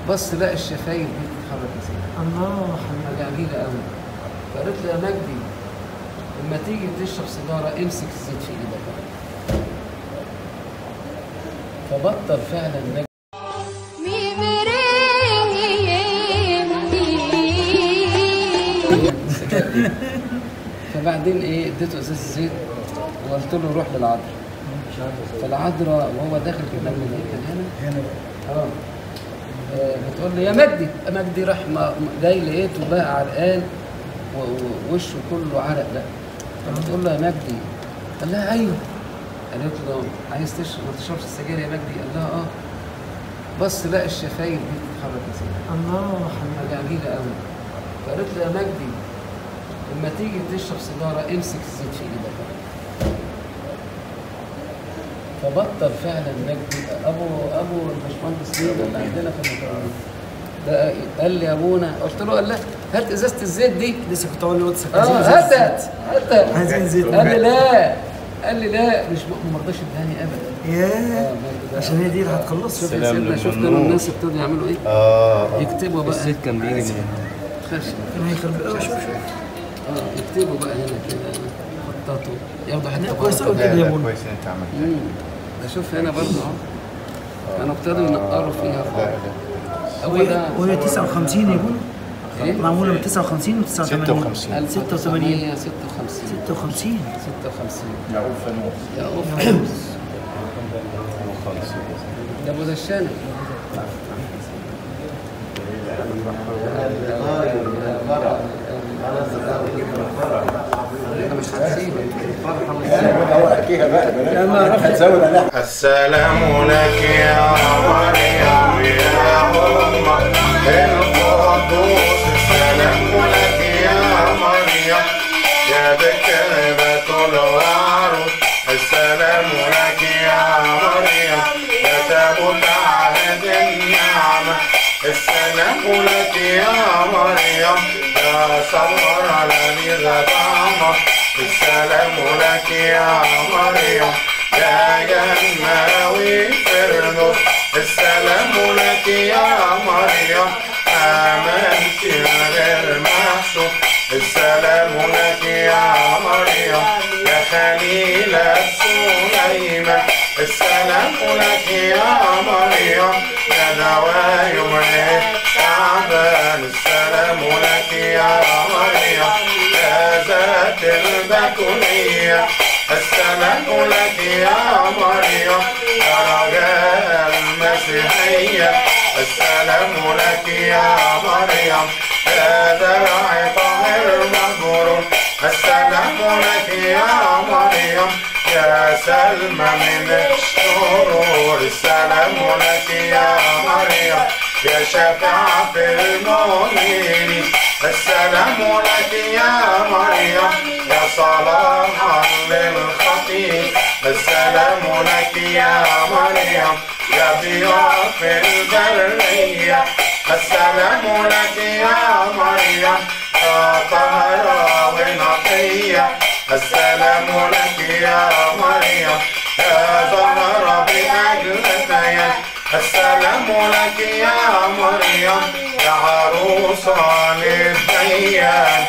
بص لقى الشفايف دي بتتحرك ازاي الله حاجه عجيبه قوي فقالت له يا مجدي لما تيجي تشرب سيجاره امسك الزيت في ايدك فبطل فعلا مجدي Mi merengue فبعدين ايه اديته ازازه زيت وقلت له روح للعذراء فالعذراء وهو داخل كده من ايه كان هنا هنا اه آه، بتقول لي يا مجدي يا مجدي راح ما- جاي لقيته بقى عرقان و- و- ووشه كله عرق بقى فبتقول له يا مجدي قال لها ايوه قالت له عايز تشرب ما تشربش السجاير يا مجدي قال لها اه بص لقى الشفايف دي بتتحرك ازاي الله حاجه عجيبه قوي فقالت له يا مجدي لما تيجي تشرب سيجاره امسك الزيت في ايدك فبطل فعلا مجدي ابو ابو الباشمهندس ليه اللي عندنا في المكرونه ده قال لي يا ابونا قلت له قال لا هات ازازه الزيت دي لسه كنت اقول له واتس اه هاتها هاتها عايزين زيت قال لي لا قال لي لا مش م- ما رضاش اداني ابدا ياه آه، مجدي ده- عشان هي دي اللي هتخلص شوف يا سلام سيدنا شوف كانوا للجنون. الناس ابتدوا يعملوا ايه اه يكتبوا بقى الزيت كان بيجي من خشب كان هيخرب اه شوف شوف اه يكتبوا بقى هنا كده خطاطوا ياخدوا حته لا، كويس بره أوي. كده. لا كده يا لا بابا. كويس ان انت عملت مم. ده شوف هنا برضه اهو كانوا ابتدوا ينقروا فيها لا خالص لا هو ده وهي 59 يا بابا ايه؟ معموله من 59 و 89 56 56 56 56 يعقوب فانوس يا اوف خالص ده ابو دشانه انا مش هسيبك السلام لك يا مريم يا أم القدوس السلام لك يا مريم يا بكرة الوعروس السلام لك يا مريم يا تابوت عهد النعمة السلام لك يا مريم يا صبر الذي غدامة السلام لك يا مريم يا جناوي فردوس السلام لك يا مريم آمنت غير محسوب السلام لك يا مريم يا خليل سليمان السلام لك يا مريم يا دواء يمنى تعبان السلام لك يا مريم يا ذات البكورية السلام لك يا مريم يا رجاء المسيحية السلام لك يا مريم يا ذراع طاهر مغرور السلام لك يا مريم يا سلمى من الشرور السلام لك يا مريم يا شفاعة في المؤمنين السلام لك يا مريم يا صلاحا للخطيب السلام لك يا مريم يا ضياء في البرية السلام لك يا مريم يا طهرة ونقية السلام لك يا مريم يا زهرة بأجلتين السلام لك يا مريم يا عروسة للديان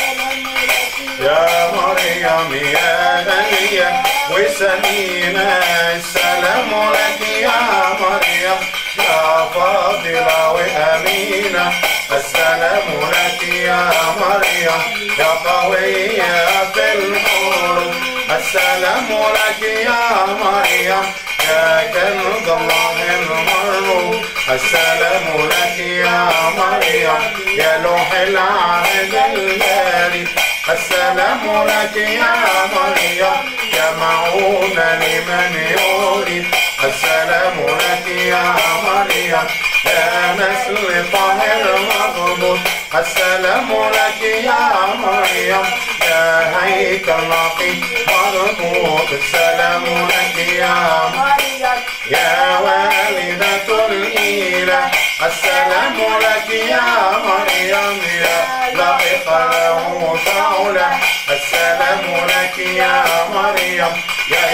يا مريم يا غالية وسمينة السلام لك يا مريم يا فاضلة وأمينة السلام لك يا مريم يا قوية في الحروب السلام لك يا مريم يا كنز الله المرموم السلام لك يا مريم يا لوح العهد الباري السلام لك يا مريم يا معونة لمن يريد السلام لك يا مريم يا نسل طاهر مضبوط السلام لك يا مريم يا هيكل نقي مربوط السلام لك يا مريم يا والدة الإله السلام لك يا مريم يا لائق له فعلا السلام لك يا مريم يا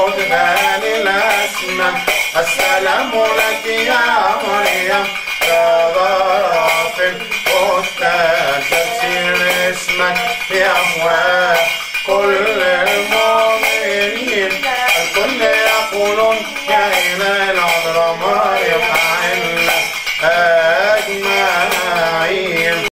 يقودنا للأسماء السلام لك يا مريم يا اسمك في أفواه كل المؤمنين الكل يقولون يا إله العذراء